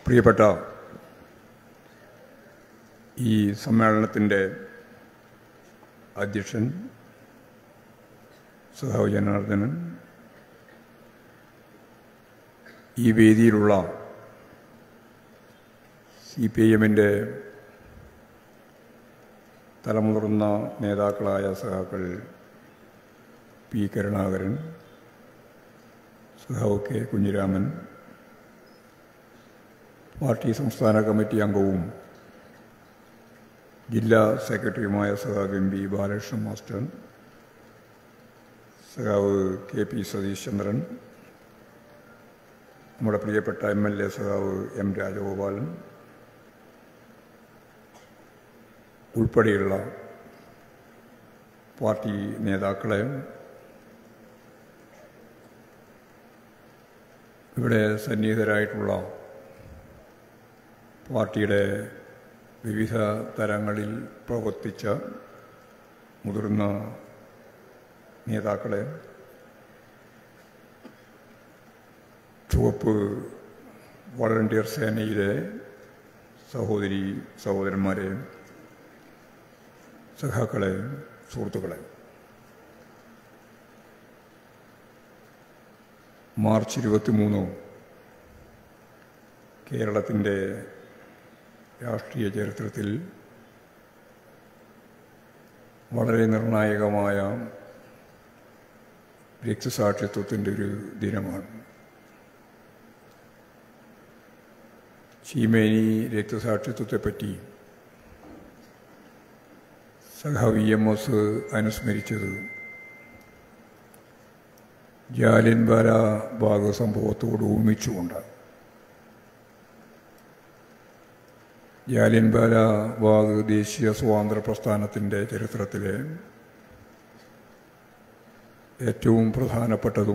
പ്രിയപ്പെട്ട ഈ സമ്മേളനത്തിൻ്റെ അധ്യക്ഷൻ സഹാവ് ജനാർദ്ദനൻ ഈ വേദിയിലുള്ള സി പി ഐ എമ്മിൻ്റെ തലമുതിർന്ന നേതാക്കളായ സഹാക്കൾ പി കരുണാകരൻ സഹാവ് കെ കുഞ്ഞിരാമൻ പാർട്ടി സംസ്ഥാന കമ്മിറ്റി അംഗവും ജില്ലാ സെക്രട്ടറിയുമായ സഹാവ് എം പി ബാലകൃഷ്ണൻ മാസ്റ്റർ സഹാവ് കെ പി സതീഷ് ചന്ദ്രൻ നമ്മുടെ പ്രിയപ്പെട്ട എം എൽ എ സഹാവ് എം രാജഗോപാലൻ ഉൾപ്പെടെയുള്ള പാർട്ടി നേതാക്കളെ ഇവിടെ സന്നിഹിതരായിട്ടുള്ള പാർട്ടിയുടെ വിവിധ തലങ്ങളിൽ പ്രവർത്തിച്ച മുതിർന്ന നേതാക്കളെ ചുവപ്പ് വളണ്ടിയർ സേനയിലെ സഹോദരി സഹോദരന്മാരെ സഖാക്കളെ സുഹൃത്തുക്കളെ മാർച്ച് ഇരുപത്തിമൂന്ന് കേരളത്തിൻ്റെ രാഷ്ട്രീയ ചരിത്രത്തിൽ വളരെ നിർണായകമായ രക്തസാക്ഷിത്വത്തിൻ്റെ ഒരു ദിനമാണ് ചീമേനി രക്തസാക്ഷിത്വത്തെപ്പറ്റി സഖാ വി എം എസ് അനുസ്മരിച്ചത് ജാലിൻവാല ബാഗ് സംഭവത്തോട് ഊമിച്ചുകൊണ്ട് ജാലിൻവാല ബാഗ് ദേശീയ സ്വാതന്ത്ര്യ പ്രസ്ഥാനത്തിൻ്റെ ചരിത്രത്തിലെ ഏറ്റവും പ്രധാനപ്പെട്ടതും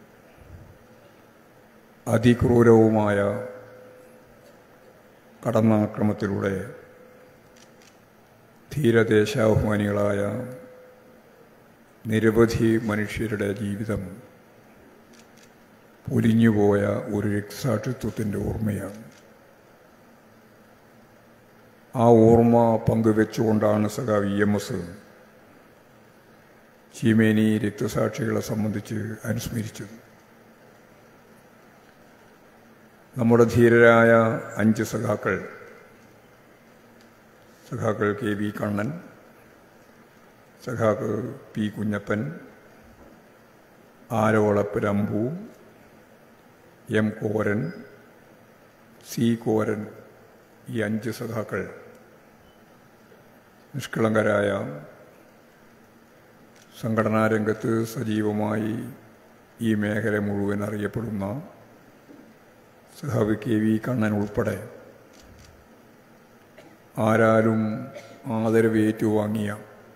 അതിക്രൂരവുമായ കടന്നാക്രമത്തിലൂടെ ധീരദേശാഭിമാനികളായ നിരവധി മനുഷ്യരുടെ ജീവിതം പൊലിഞ്ഞുപോയ ഒരു രക്തസാക്ഷിത്വത്തിൻ്റെ ഓർമ്മയാണ് ആ ഓർമ്മ പങ്കുവെച്ചുകൊണ്ടാണ് സഖാ വി എം എസ് ചീമേനി രക്തസാക്ഷികളെ സംബന്ധിച്ച് അനുസ്മരിച്ചത് നമ്മുടെ ധീരരായ അഞ്ച് സഖാക്കൾ സഖാക്കൾ കെ വി കണ്ണൻ സഖാക്കൾ പി കുഞ്ഞപ്പൻ ആരോളപ്പുരമ്പു എം കോരൻ സി കോരൻ ഈ അഞ്ച് സഖാക്കൾ നിഷ്കളങ്കരായ സംഘടനാ രംഗത്ത് സജീവമായി ഈ മേഖല മുഴുവൻ അറിയപ്പെടുന്ന സഹാബ് കെ വി കണ്ണൻ ഉൾപ്പെടെ ആരാലും ആദരവ് ഏറ്റുവാങ്ങിയ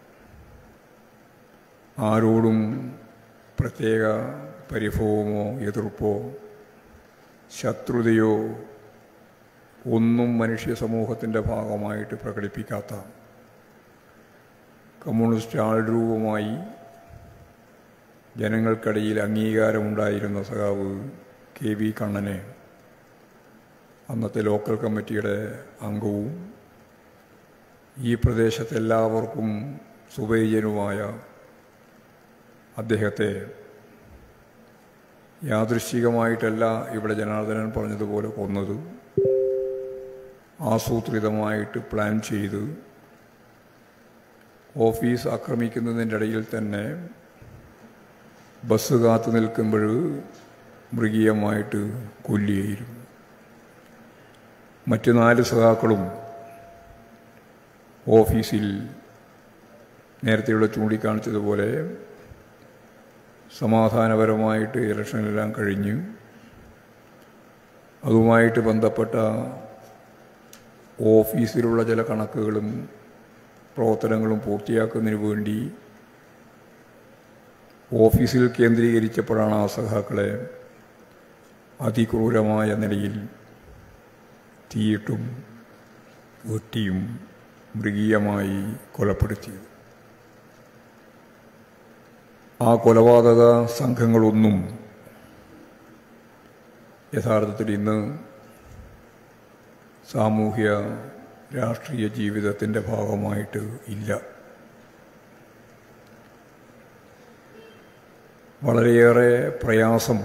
ആരോടും പ്രത്യേക പരിഭവമോ എതിർപ്പോ ശത്രുതയോ ഒന്നും മനുഷ്യ സമൂഹത്തിൻ്റെ ഭാഗമായിട്ട് പ്രകടിപ്പിക്കാത്ത കമ്മ്യൂണിസ്റ്റ് ആൾരൂപമായി ജനങ്ങൾക്കിടയിൽ അംഗീകാരമുണ്ടായിരുന്ന സഖാവ് കെ വി കണ്ണനെ അന്നത്തെ ലോക്കൽ കമ്മിറ്റിയുടെ അംഗവും ഈ പ്രദേശത്ത് എല്ലാവർക്കും സുപരിചിതനുമായ അദ്ദേഹത്തെ യാദൃശ്ചികമായിട്ടല്ല ഇവിടെ ജനാർദ്ദനൻ പറഞ്ഞതുപോലെ കൊന്നത് ആസൂത്രിതമായിട്ട് പ്ലാൻ ചെയ്ത് ഓഫീസ് ആക്രമിക്കുന്നതിൻ്റെ ഇടയിൽ തന്നെ ബസ് കാത്തു നിൽക്കുമ്പോൾ മൃഗീയമായിട്ട് കൊല്ലുകയായിരുന്നു മറ്റ് നാല് സഖാക്കളും ഓഫീസിൽ നേരത്തെ ഇവിടെ ചൂണ്ടിക്കാണിച്ചതുപോലെ സമാധാനപരമായിട്ട് ഇലക്ഷനെല്ലാം കഴിഞ്ഞു അതുമായിട്ട് ബന്ധപ്പെട്ട ഓഫീസിലുള്ള ചില കണക്കുകളും പ്രവർത്തനങ്ങളും പൂർത്തിയാക്കുന്നതിന് വേണ്ടി ഓഫീസിൽ കേന്ദ്രീകരിച്ചപ്പോഴാണ് ആ സഖാക്കളെ അതിക്രൂരമായ നിലയിൽ തീയിട്ടും വെട്ടിയും മൃഗീയമായി കൊലപ്പെടുത്തിയത് ആ കൊലപാതക സംഘങ്ങളൊന്നും യഥാർത്ഥത്തിൽ ഇന്ന് സാമൂഹ്യ രാഷ്ട്രീയ ജീവിതത്തിൻ്റെ ഭാഗമായിട്ട് ഇല്ല വളരെയേറെ പ്രയാസം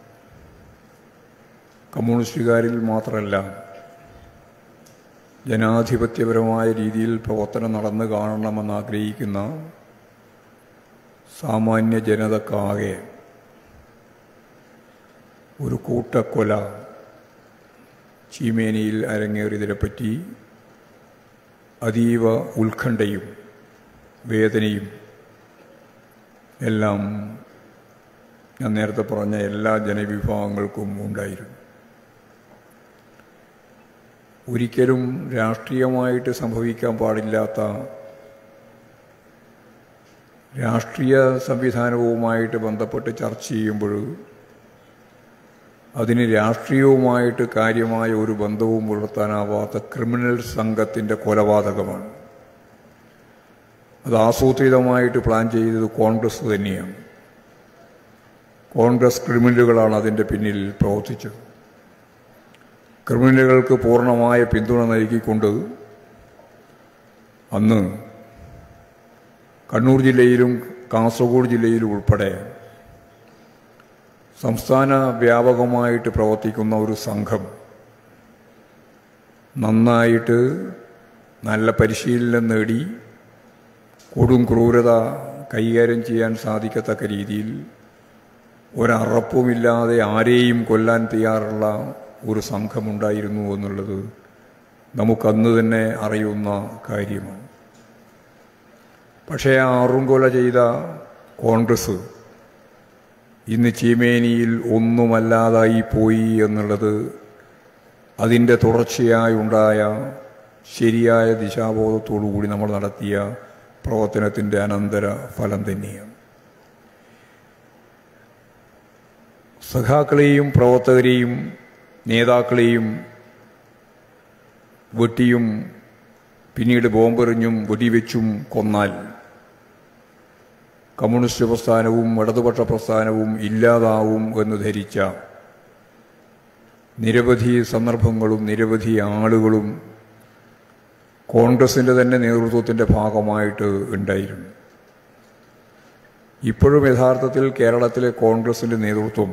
കമ്മ്യൂണിസ്റ്റുകാരിൽ മാത്രമല്ല ജനാധിപത്യപരമായ രീതിയിൽ പ്രവർത്തനം നടന്നു കാണണമെന്ന് ആഗ്രഹിക്കുന്ന സാമാന്യ ജനതക്കാകെ ഒരു കൂട്ടക്കൊല ചീമേനിയിൽ അരങ്ങേറിയതിനെപ്പറ്റി അതീവ ഉത്കണ്ഠയും വേദനയും എല്ലാം ഞാൻ നേരത്തെ പറഞ്ഞ എല്ലാ ജനവിഭാഗങ്ങൾക്കും ഉണ്ടായിരുന്നു ഒരിക്കലും രാഷ്ട്രീയമായിട്ട് സംഭവിക്കാൻ പാടില്ലാത്ത രാഷ്ട്രീയ സംവിധാനവുമായിട്ട് ബന്ധപ്പെട്ട് ചർച്ച ചെയ്യുമ്പോൾ അതിന് രാഷ്ട്രീയവുമായിട്ട് കാര്യമായ ഒരു ബന്ധവും പുലർത്താനാവാത്ത ക്രിമിനൽ സംഘത്തിൻ്റെ കൊലപാതകമാണ് അത് ആസൂത്രിതമായിട്ട് പ്ലാൻ ചെയ്തത് കോൺഗ്രസ് തന്നെയാണ് കോൺഗ്രസ് ക്രിമിനലുകളാണ് അതിൻ്റെ പിന്നിൽ പ്രവർത്തിച്ചത് ക്രിമിനലുകൾക്ക് പൂർണ്ണമായ പിന്തുണ നൽകിക്കൊണ്ട് അന്ന് കണ്ണൂർ ജില്ലയിലും കാസർഗോഡ് ജില്ലയിലും ഉൾപ്പെടെ സംസ്ഥാന വ്യാപകമായിട്ട് പ്രവർത്തിക്കുന്ന ഒരു സംഘം നന്നായിട്ട് നല്ല പരിശീലനം നേടി കൊടും ക്രൂരത കൈകാര്യം ചെയ്യാൻ സാധിക്കത്തക്ക രീതിയിൽ ഒരറപ്പുമില്ലാതെ ആരെയും കൊല്ലാൻ തയ്യാറുള്ള ഒരു സംഘമുണ്ടായിരുന്നു എന്നുള്ളത് നമുക്കന്ന് തന്നെ അറിയുന്ന കാര്യമാണ് പക്ഷേ ആ അറുംകൊല ചെയ്ത കോൺഗ്രസ് ഇന്ന് ചീമേനിയിൽ ഒന്നുമല്ലാതായി പോയി എന്നുള്ളത് അതിൻ്റെ തുടർച്ചയായി ഉണ്ടായ ശരിയായ ദിശാബോധത്തോടു കൂടി നമ്മൾ നടത്തിയ പ്രവർത്തനത്തിൻ്റെ അനന്തര ഫലം തന്നെയാണ് സഖാക്കളെയും പ്രവർത്തകരെയും നേതാക്കളെയും വെട്ടിയും പിന്നീട് ബോംബെറിഞ്ഞും വെടിവെച്ചും കൊന്നാൽ കമ്മ്യൂണിസ്റ്റ് പ്രസ്ഥാനവും ഇടതുപക്ഷ പ്രസ്ഥാനവും ഇല്ലാതാവും എന്ന് ധരിച്ച നിരവധി സന്ദർഭങ്ങളും നിരവധി ആളുകളും കോൺഗ്രസിൻ്റെ തന്നെ നേതൃത്വത്തിൻ്റെ ഭാഗമായിട്ട് ഉണ്ടായിരുന്നു ഇപ്പോഴും യഥാർത്ഥത്തിൽ കേരളത്തിലെ കോൺഗ്രസിൻ്റെ നേതൃത്വം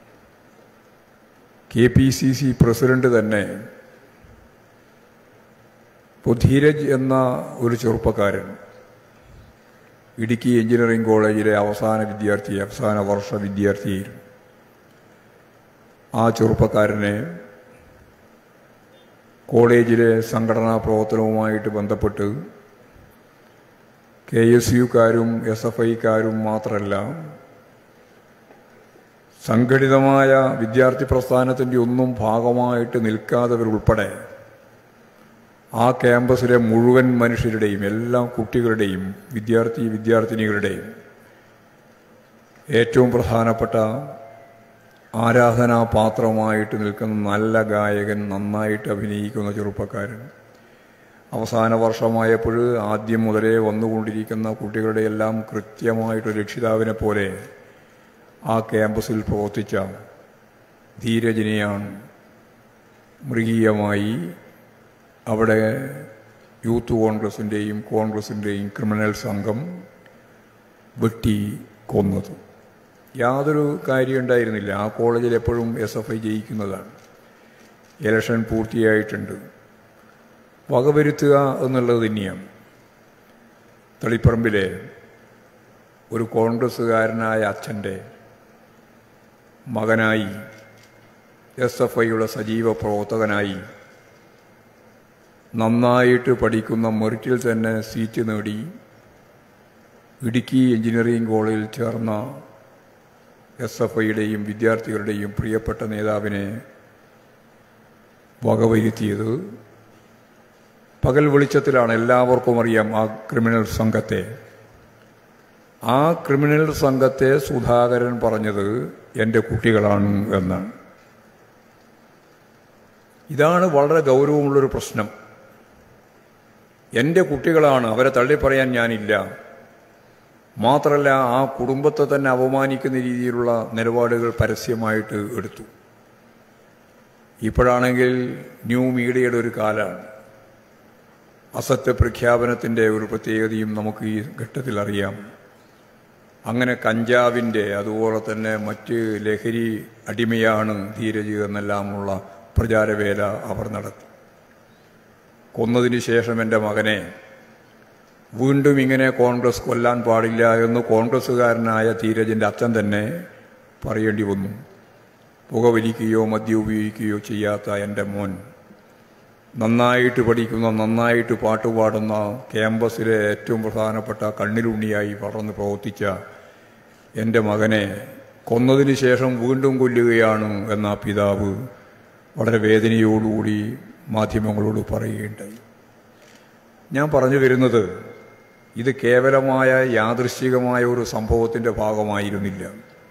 K P C C president തന്നെ ഇപ്പോൾ ധീരജ് എന്ന ഒരു ചെറുപ്പക്കാരൻ ഇടുക്കി എഞ്ചിനീയറിംഗ് കോളേജിലെ അവസാന വിദ്യാർത്ഥി അവസാന വർഷ വിദ്യാർത്ഥിയായിരുന്നു ആ ചെറുപ്പക്കാരനെ കോളേജിലെ സംഘടനാ പ്രവർത്തനവുമായിട്ട് ബന്ധപ്പെട്ട് കെ എസ് യുക്കാരും എസ് എഫ് ഐക്കാരും മാത്രമല്ല സംഘടിതമായ വിദ്യാർത്ഥി പ്രസ്ഥാനത്തിൻ്റെ ഒന്നും ഭാഗമായിട്ട് നിൽക്കാത്തവരുൾപ്പെടെ ആ ക്യാമ്പസിലെ മുഴുവൻ മനുഷ്യരുടെയും എല്ലാ കുട്ടികളുടെയും വിദ്യാർത്ഥി വിദ്യാർത്ഥിനികളുടെയും ഏറ്റവും പ്രധാനപ്പെട്ട ആരാധനാപാത്രമായിട്ട് നിൽക്കുന്ന നല്ല ഗായകൻ നന്നായിട്ട് അഭിനയിക്കുന്ന ചെറുപ്പക്കാരൻ അവസാന വർഷമായപ്പോൾ ആദ്യം മുതലേ വന്നുകൊണ്ടിരിക്കുന്ന കുട്ടികളുടെ എല്ലാം കൃത്യമായിട്ട് രക്ഷിതാവിനെ പോലെ ആ ക്യാമ്പസിൽ പ്രവർത്തിച്ച ധീരജനെയാണ് മൃഗീയമായി അവിടെ യൂത്ത് കോൺഗ്രസിൻ്റെയും കോൺഗ്രസിൻ്റെയും ക്രിമിനൽ സംഘം വെട്ടി കൊന്നത് യാതൊരു കാര്യം ഉണ്ടായിരുന്നില്ല ആ കോളേജിൽ എപ്പോഴും എസ് എഫ് ഐ ജയിക്കുന്നതാണ് ഇലക്ഷൻ പൂർത്തിയായിട്ടുണ്ട് വകവരുത്തുക എന്നുള്ളത് തന്നെയാണ് തളിപ്പറമ്പിലെ ഒരു കോൺഗ്രസ്സുകാരനായ അച്ഛൻ്റെ മകനായി എസ് എഫ് ഐയുടെ സജീവ പ്രവർത്തകനായി നന്നായിട്ട് പഠിക്കുന്ന മെറിറ്റിൽ തന്നെ സീറ്റ് നേടി ഇടുക്കി എഞ്ചിനീയറിംഗ് കോളേജിൽ ചേർന്ന എസ് എഫ് ഐയുടെയും വിദ്യാർത്ഥികളുടെയും പ്രിയപ്പെട്ട നേതാവിനെ വകവരുത്തിയത് പകൽ വെളിച്ചത്തിലാണ് എല്ലാവർക്കും അറിയാം ആ ക്രിമിനൽ സംഘത്തെ ആ ക്രിമിനൽ സംഘത്തെ സുധാകരൻ പറഞ്ഞത് എൻ്റെ കുട്ടികളാണ് എന്നാണ് ഇതാണ് വളരെ ഗൗരവമുള്ളൊരു പ്രശ്നം എൻ്റെ കുട്ടികളാണ് അവരെ തള്ളിപ്പറയാൻ ഞാനില്ല മാത്രമല്ല ആ കുടുംബത്തെ തന്നെ അപമാനിക്കുന്ന രീതിയിലുള്ള നിലപാടുകൾ പരസ്യമായിട്ട് എടുത്തു ഇപ്പോഴാണെങ്കിൽ ന്യൂ മീഡിയയുടെ ഒരു കാലമാണ് അസത്യ പ്രഖ്യാപനത്തിൻ്റെ ഒരു പ്രത്യേകതയും നമുക്ക് ഈ ഘട്ടത്തിൽ അറിയാം അങ്ങനെ കഞ്ചാവിൻ്റെ അതുപോലെ തന്നെ മറ്റ് ലഹരി അടിമയാണ് ധീരജ് എന്നെല്ലാമുള്ള പ്രചാരവേല അവർ നടത്തി കൊന്നതിന് ശേഷം എൻ്റെ മകനെ വീണ്ടും ഇങ്ങനെ കോൺഗ്രസ് കൊല്ലാൻ പാടില്ല എന്ന് കോൺഗ്രസ്സുകാരനായ ധീരജിൻ്റെ അച്ഛൻ തന്നെ പറയേണ്ടി വന്നു പുകവലിക്കുകയോ മദ്യം ഉപയോഗിക്കുകയോ ചെയ്യാത്ത എൻ്റെ മോൻ നന്നായിട്ട് പഠിക്കുന്ന നന്നായിട്ട് പാട്ടുപാടുന്ന ക്യാമ്പസിലെ ഏറ്റവും പ്രധാനപ്പെട്ട കണ്ണിലുണ്ണിയായി വളർന്ന് പ്രവർത്തിച്ച എൻ്റെ മകനെ കൊന്നതിന് ശേഷം വീണ്ടും കൊല്ലുകയാണ് എന്ന പിതാവ് വളരെ വേദനയോടുകൂടി മാധ്യമങ്ങളോട് പറയുകയുണ്ടായി ഞാൻ പറഞ്ഞു വരുന്നത് ഇത് കേവലമായ യാദൃശ്ചികമായ ഒരു സംഭവത്തിൻ്റെ ഭാഗമായിരുന്നില്ല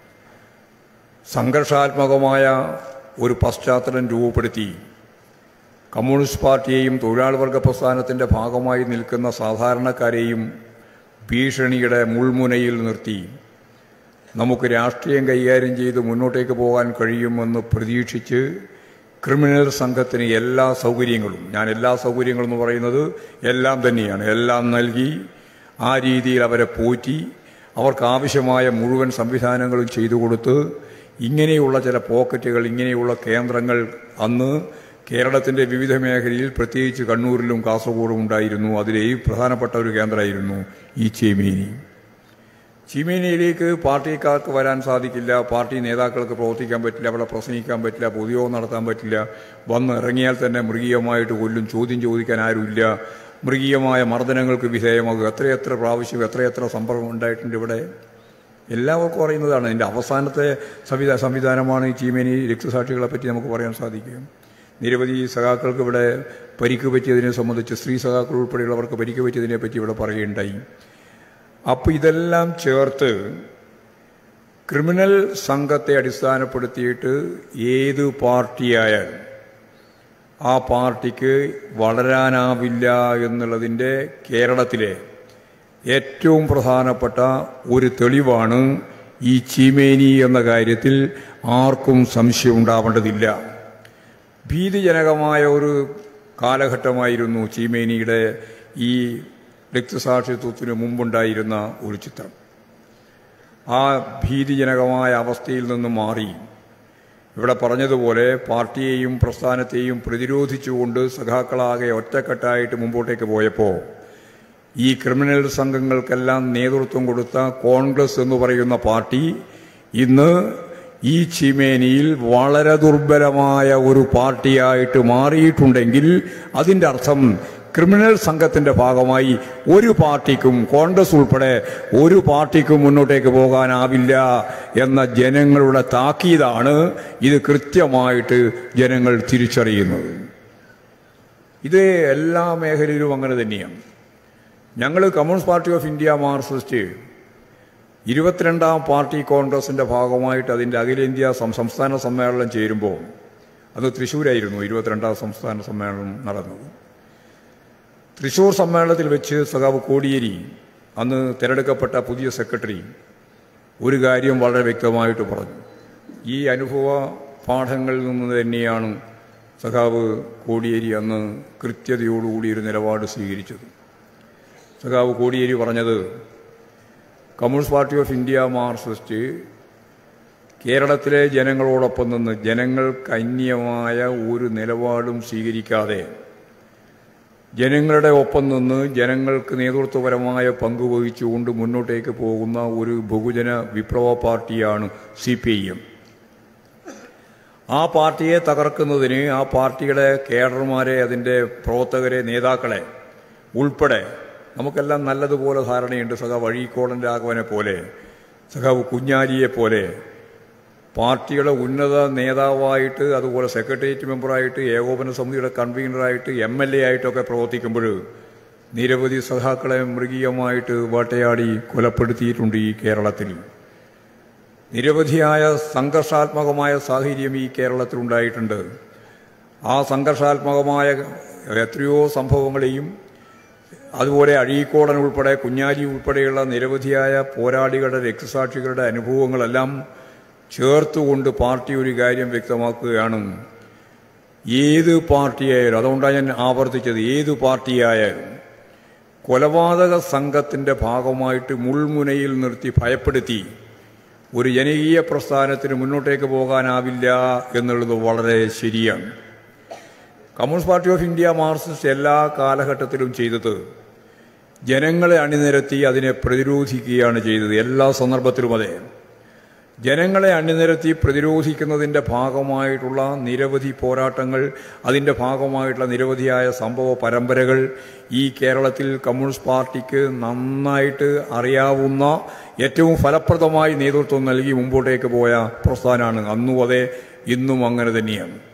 സംഘർഷാത്മകമായ ഒരു പശ്ചാത്തലം രൂപപ്പെടുത്തി കമ്മ്യൂണിസ്റ്റ് പാർട്ടിയെയും തൊഴിലാളി വർഗ പ്രസ്ഥാനത്തിൻ്റെ ഭാഗമായി നിൽക്കുന്ന സാധാരണക്കാരെയും ഭീഷണിയുടെ മുൾമുനയിൽ നിർത്തി നമുക്ക് രാഷ്ട്രീയം കൈകാര്യം ചെയ്ത് മുന്നോട്ടേക്ക് പോകാൻ കഴിയുമെന്ന് പ്രതീക്ഷിച്ച് ക്രിമിനൽ സംഘത്തിന് എല്ലാ സൗകര്യങ്ങളും ഞാൻ എല്ലാ സൗകര്യങ്ങളും എന്ന് പറയുന്നത് എല്ലാം തന്നെയാണ് എല്ലാം നൽകി ആ രീതിയിൽ അവരെ പോറ്റി അവർക്ക് ആവശ്യമായ മുഴുവൻ സംവിധാനങ്ങളും ചെയ്തു കൊടുത്ത് ഇങ്ങനെയുള്ള ചില പോക്കറ്റുകൾ ഇങ്ങനെയുള്ള കേന്ദ്രങ്ങൾ അന്ന് കേരളത്തിൻ്റെ വിവിധ മേഖലയിൽ പ്രത്യേകിച്ച് കണ്ണൂരിലും കാസർഗോഡും ഉണ്ടായിരുന്നു അതിലെ പ്രധാനപ്പെട്ട ഒരു കേന്ദ്രമായിരുന്നു ഈ ചേമേനി ചീമേനിയിലേക്ക് പാർട്ടിക്കാർക്ക് വരാൻ സാധിക്കില്ല പാർട്ടി നേതാക്കൾക്ക് പ്രവർത്തിക്കാൻ പറ്റില്ല അവിടെ പ്രസംഗിക്കാൻ പറ്റില്ല പൊതുയോഗം നടത്താൻ പറ്റില്ല വന്ന് ഇറങ്ങിയാൽ തന്നെ മൃഗീയമായിട്ട് കൊല്ലും ചോദ്യം ചോദിക്കാൻ ആരുമില്ല മൃഗീയമായ മർദ്ദനങ്ങൾക്ക് വിധേയമാകുക എത്രയെത്ര പ്രാവശ്യം എത്രയെത്ര സമ്പർക്കം ഉണ്ടായിട്ടുണ്ട് ഇവിടെ എല്ലാവർക്കും അറിയുന്നതാണ് ഇതിൻ്റെ അവസാനത്തെ സംവിധാ സംവിധാനമാണ് ഈ ചീമേനി രക്തസാക്ഷികളെ പറ്റി നമുക്ക് പറയാൻ സാധിക്കും നിരവധി സഖാക്കൾക്ക് ഇവിടെ പരിക്ക് പറ്റിയതിനെ സംബന്ധിച്ച് സ്ത്രീ സഖാക്കൾ ഉൾപ്പെടെയുള്ളവർക്ക് പരിക്ക് പറ്റിയതിനെ പറ്റി ഇവിടെ പറയുകയുണ്ടായി അപ്പോൾ ഇതെല്ലാം ചേർത്ത് ക്രിമിനൽ സംഘത്തെ അടിസ്ഥാനപ്പെടുത്തിയിട്ട് ഏത് പാർട്ടിയായാലും ആ പാർട്ടിക്ക് വളരാനാവില്ല എന്നുള്ളതിൻ്റെ കേരളത്തിലെ ഏറ്റവും പ്രധാനപ്പെട്ട ഒരു തെളിവാണ് ഈ ചീമേനി എന്ന കാര്യത്തിൽ ആർക്കും സംശയം ഉണ്ടാവേണ്ടതില്ല ഭീതിജനകമായ ഒരു കാലഘട്ടമായിരുന്നു ചീമേനിയുടെ ഈ രക്തസാക്ഷിത്വത്തിന് മുമ്പുണ്ടായിരുന്ന ഒരു ചിത്രം ആ ഭീതിജനകമായ അവസ്ഥയിൽ നിന്ന് മാറി ഇവിടെ പറഞ്ഞതുപോലെ പാർട്ടിയെയും പ്രസ്ഥാനത്തെയും പ്രതിരോധിച്ചുകൊണ്ട് സഖാക്കളാകെ ഒറ്റക്കെട്ടായിട്ട് മുമ്പോട്ടേക്ക് പോയപ്പോൾ ഈ ക്രിമിനൽ സംഘങ്ങൾക്കെല്ലാം നേതൃത്വം കൊടുത്ത കോൺഗ്രസ് എന്ന് പറയുന്ന പാർട്ടി ഇന്ന് ഈ ചീമേനിയിൽ വളരെ ദുർബലമായ ഒരു പാർട്ടിയായിട്ട് മാറിയിട്ടുണ്ടെങ്കിൽ അതിൻ്റെ അർത്ഥം ക്രിമിനൽ സംഘത്തിന്റെ ഭാഗമായി ഒരു പാർട്ടിക്കും കോൺഗ്രസ് ഉൾപ്പെടെ ഒരു പാർട്ടിക്കും മുന്നോട്ടേക്ക് പോകാനാവില്ല എന്ന ജനങ്ങളുടെ താക്കീതാണ് ഇത് കൃത്യമായിട്ട് ജനങ്ങൾ തിരിച്ചറിയുന്നത് ഇത് എല്ലാ മേഖലയിലും അങ്ങനെ തന്നെയാണ് ഞങ്ങൾ communist party of India Marxist ഇരുപത്തിരണ്ടാം പാർട്ടി കോൺഗ്രസിന്റെ ഭാഗമായിട്ട് അതിൻ്റെ അഖിലേന്ത്യാ സം- സംസ്ഥാന സമ്മേളനം ചേരുമ്പോൾ അത് തൃശ്ശൂരായിരുന്നു ഇരുപത്തിരണ്ടാം സംസ്ഥാന സമ്മേളനം നടന്നത് തൃശൂർ സമ്മേളനത്തിൽ വെച്ച് സഖാവ് കോടിയേരി അന്ന് തിരഞ്ഞെടുക്കപ്പെട്ട പുതിയ സെക്രട്ടറി ഒരു കാര്യം വളരെ വ്യക്തമായിട്ട് പറഞ്ഞു ഈ അനുഭവ പാഠങ്ങളിൽ നിന്ന് തന്നെയാണ് സഖാവ് കോടിയേരി അന്ന് കൃത്യതയോടുകൂടി ഒരു നിലപാട് സ്വീകരിച്ചത് സഖാവ് കോടിയേരി പറഞ്ഞത് communist party of India Marxist കേരളത്തിലെ ജനങ്ങളോടൊപ്പം നിന്ന് ജനങ്ങൾക്ക് അന്യമായ ഒരു നിലപാടും സ്വീകരിക്കാതെ ജനങ്ങളുടെ ഒപ്പം നിന്ന് ജനങ്ങൾക്ക് നേതൃത്വപരമായ പങ്ക് വഹിച്ചുകൊണ്ട് മുന്നോട്ടേക്ക് പോകുന്ന ഒരു ബഹുജന വിപ്ലവ പാർട്ടിയാണ് സി പി ഐ എം ആ പാർട്ടിയെ തകർക്കുന്നതിന് ആ പാർട്ടിയുടെ കേഡർമാരെ അതിൻ്റെ പ്രവർത്തകരെ നേതാക്കളെ ഉൾപ്പെടെ നമുക്കെല്ലാം നല്ലതുപോലെ ധാരണയുണ്ട് സഖാവ് വഴീക്കോടൻ രാഘവനെ പോലെ സഖാവ് കുഞ്ഞാലിയെ പോലെ പാർട്ടിയുടെ ഉന്നത നേതാവായിട്ട് അതുപോലെ സെക്രട്ടേറിയറ്റ് മെമ്പറായിട്ട് ഏകോപന സമിതിയുടെ കൺവീനറായിട്ട് എം എൽ എ ആയിട്ടൊക്കെ പ്രവർത്തിക്കുമ്പോൾ നിരവധി സഖാക്കളെ മൃഗീയമായിട്ട് വേട്ടയാടി കൊലപ്പെടുത്തിയിട്ടുണ്ട് ഈ കേരളത്തിൽ നിരവധിയായ സംഘർഷാത്മകമായ സാഹചര്യം ഈ കേരളത്തിലുണ്ടായിട്ടുണ്ട് ആ സംഘർഷാത്മകമായ എത്രയോ സംഭവങ്ങളെയും അതുപോലെ അഴീക്കോടൻ ഉൾപ്പെടെ കുഞ്ഞാലി ഉൾപ്പെടെയുള്ള നിരവധിയായ പോരാളികളുടെ രക്തസാക്ഷികളുടെ അനുഭവങ്ങളെല്ലാം ചേർത്തുകൊണ്ട് പാർട്ടി ഒരു കാര്യം വ്യക്തമാക്കുകയാണ് ഏത് പാർട്ടിയായാലും അതുകൊണ്ടാണ് ഞാൻ ആവർത്തിച്ചത് ഏത് പാർട്ടിയായാലും കൊലപാതക സംഘത്തിൻ്റെ ഭാഗമായിട്ട് മുൾമുനയിൽ നിർത്തി ഭയപ്പെടുത്തി ഒരു ജനകീയ പ്രസ്ഥാനത്തിന് മുന്നോട്ടേക്ക് പോകാനാവില്ല എന്നുള്ളത് വളരെ ശരിയാണ് communist party of India Marxist എല്ലാ കാലഘട്ടത്തിലും ചെയ്തത് ജനങ്ങളെ അണിനിരത്തി അതിനെ പ്രതിരോധിക്കുകയാണ് ചെയ്തത് എല്ലാ സന്ദർഭത്തിലും അതെ ജനങ്ങളെ അണിനിരത്തി പ്രതിരോധിക്കുന്നതിൻ്റെ ഭാഗമായിട്ടുള്ള നിരവധി പോരാട്ടങ്ങൾ അതിൻ്റെ ഭാഗമായിട്ടുള്ള നിരവധിയായ സംഭവ പരമ്പരകൾ ഈ കേരളത്തിൽ കമ്മ്യൂണിസ്റ്റ് പാർട്ടിക്ക് നന്നായിട്ട് അറിയാവുന്ന ഏറ്റവും ഫലപ്രദമായി നേതൃത്വം നൽകി മുമ്പോട്ടേക്ക് പോയ പ്രസ്ഥാനമാണ് അന്നും അതെ ഇന്നും അങ്ങനെ തന്നെയാണ്